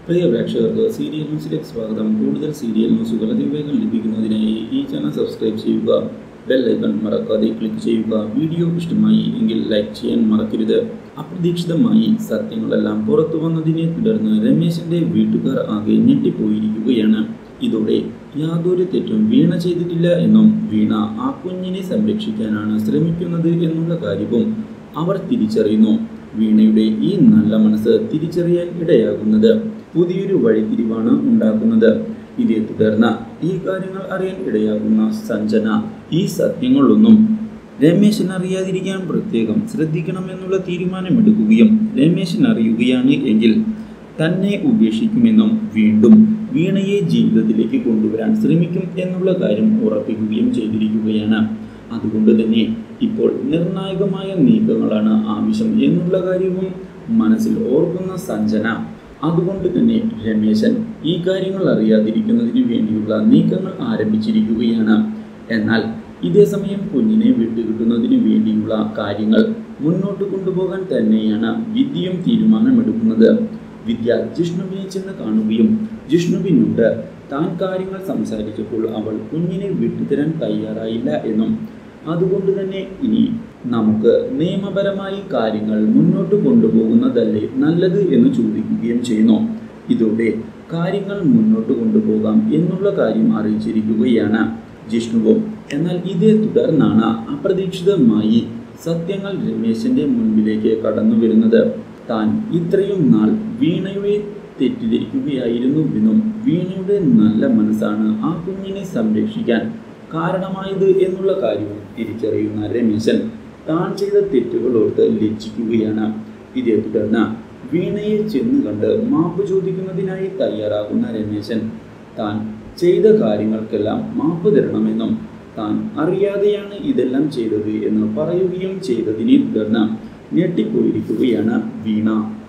പ്രിയ പ്രേക്ഷകർക്ക് സീരിയൽ ന്യൂസിലേക്ക് സ്വാഗതം കൂടുതൽ സീരിയൽ ന്യൂസുകൾ അതിവേഗം ലഭിക്കുന്നതിനായി ഈ ചാനൽ സബ്സ്ക്രൈബ് ചെയ്യുക ബെൽ ഐക്കൺ മറക്കാതെ ക്ലിക്ക് ചെയ്യുക വീഡിയോ ഇഷ്ടമായി എങ്കിൽ ലൈക്ക് ചെയ്യാൻ മറക്കരുത് അപ്രതീക്ഷിതമായി സത്യങ്ങളെല്ലാം പുറത്തു വന്നതിനെ തുടർന്ന് രമേശിന്റെ വീട്ടുകാർ ആകെ ഞെട്ടിപ്പോയിരിക്കുകയാണ് ഇതോടെ യാതൊരു തെറ്റും വീണ ചെയ്തിട്ടില്ല എന്നും വീണ ആ കുഞ്ഞിനെ സംരക്ഷിക്കാനാണ് ശ്രമിക്കുന്നത് എന്നുള്ള കാര്യവും അവർ തിരിച്ചറിയുന്നു വീണയുടെ ഈ നല്ല മനസ്സ് തിരിച്ചറിയാൻ ഇടയാകുന്നത് പുതിയൊരു വഴിത്തിരിവാണ് ഉണ്ടാക്കുന്നത് ഇതേ തുടർന്ന് ഈ കാര്യങ്ങൾ അറിയാൻ ഇടയാകുന്ന സഞ്ജന ഈ സത്യങ്ങളൊന്നും രമേശൻ അറിയാതിരിക്കാൻ പ്രത്യേകം ശ്രദ്ധിക്കണമെന്നുള്ള തീരുമാനമെടുക്കുകയും രമേശൻ അറിയുകയാണ് എങ്കിൽ തന്നെ ഉപേക്ഷിക്കുമെന്നും വീണ്ടും വീണയെ ജീവിതത്തിലേക്ക് കൊണ്ടുവരാൻ ശ്രമിക്കും എന്നുള്ള കാര്യം ഉറപ്പിക്കുകയും ചെയ്തിരിക്കുകയാണ് അതുകൊണ്ട് തന്നെ ഇപ്പോൾ നിർണായകമായ നീക്കങ്ങളാണ് ആവശ്യം എന്നുള്ള കാര്യവും മനസ്സിൽ ഓർക്കുന്ന സഞ്ജന അതുകൊണ്ട് തന്നെ രമേശൻ ഈ കാര്യങ്ങൾ അറിയാതിരിക്കുന്നതിന് വേണ്ടിയുള്ള നീക്കങ്ങൾ ആരംഭിച്ചിരിക്കുകയാണ് എന്നാൽ ഇതേ സമയം കുഞ്ഞിനെ വിട്ടുകിട്ടുന്നതിന് വേണ്ടിയുള്ള കാര്യങ്ങൾ മുന്നോട്ട് കൊണ്ടുപോകാൻ തന്നെയാണ് വിദ്യയും തീരുമാനമെടുക്കുന്നത് വിദ്യ ജിഷ്ണുവിനെ ചെന്ന് കാണുകയും ജിഷ്ണുവിനോട് താൻ കാര്യങ്ങൾ സംസാരിച്ചപ്പോൾ അവൾ കുഞ്ഞിനെ വിട്ടുതരാൻ തയ്യാറായില്ല എന്നും അതുകൊണ്ട് തന്നെ ഇനി നമുക്ക് നിയമപരമായി കാര്യങ്ങൾ മുന്നോട്ട് കൊണ്ടുപോകുന്നതല്ലേ നല്ലത് എന്ന് ചോദിക്കുകയും ചെയ്യുന്നു ഇതോടെ കാര്യങ്ങൾ മുന്നോട്ട് കൊണ്ടുപോകാം എന്നുള്ള കാര്യം അറിയിച്ചിരിക്കുകയാണ് ജിഷ്ണുവും എന്നാൽ ഇതേ തുടർന്നാണ് അപ്രതീക്ഷിതമായി സത്യങ്ങൾ രമേശന്റെ മുൻപിലേക്ക് കടന്നു വരുന്നത് താൻ ഇത്രയും നാൾ വീണയുടെ തെറ്റിദ്ധരിക്കുകയായിരുന്നുവെന്നും വീണയുടെ നല്ല മനസ്സാണ് ആ കുഞ്ഞിനെ സംരക്ഷിക്കാൻ കാരണമായത് എന്നുള്ള കാര്യവും തിരിച്ചറിയുന്ന രമേശൻ താൻ ചെയ്ത തെറ്റുകളോർത്ത് ലജ്ജിക്കുകയാണ് ഇതേ തുടർന്ന് വീണയെ ചെന്ന് കണ്ട് മാപ്പ് ചോദിക്കുന്നതിനായി തയ്യാറാകുന്ന രമേശൻ താൻ ചെയ്ത കാര്യങ്ങൾക്കെല്ലാം മാപ്പ് തരണമെന്നും താൻ അറിയാതെയാണ് ഇതെല്ലാം ചെയ്തത് എന്ന് പറയുകയും ചെയ്തതിനെ തുടർന്ന് ഞെട്ടിപ്പോയിരിക്കുകയാണ് വീണ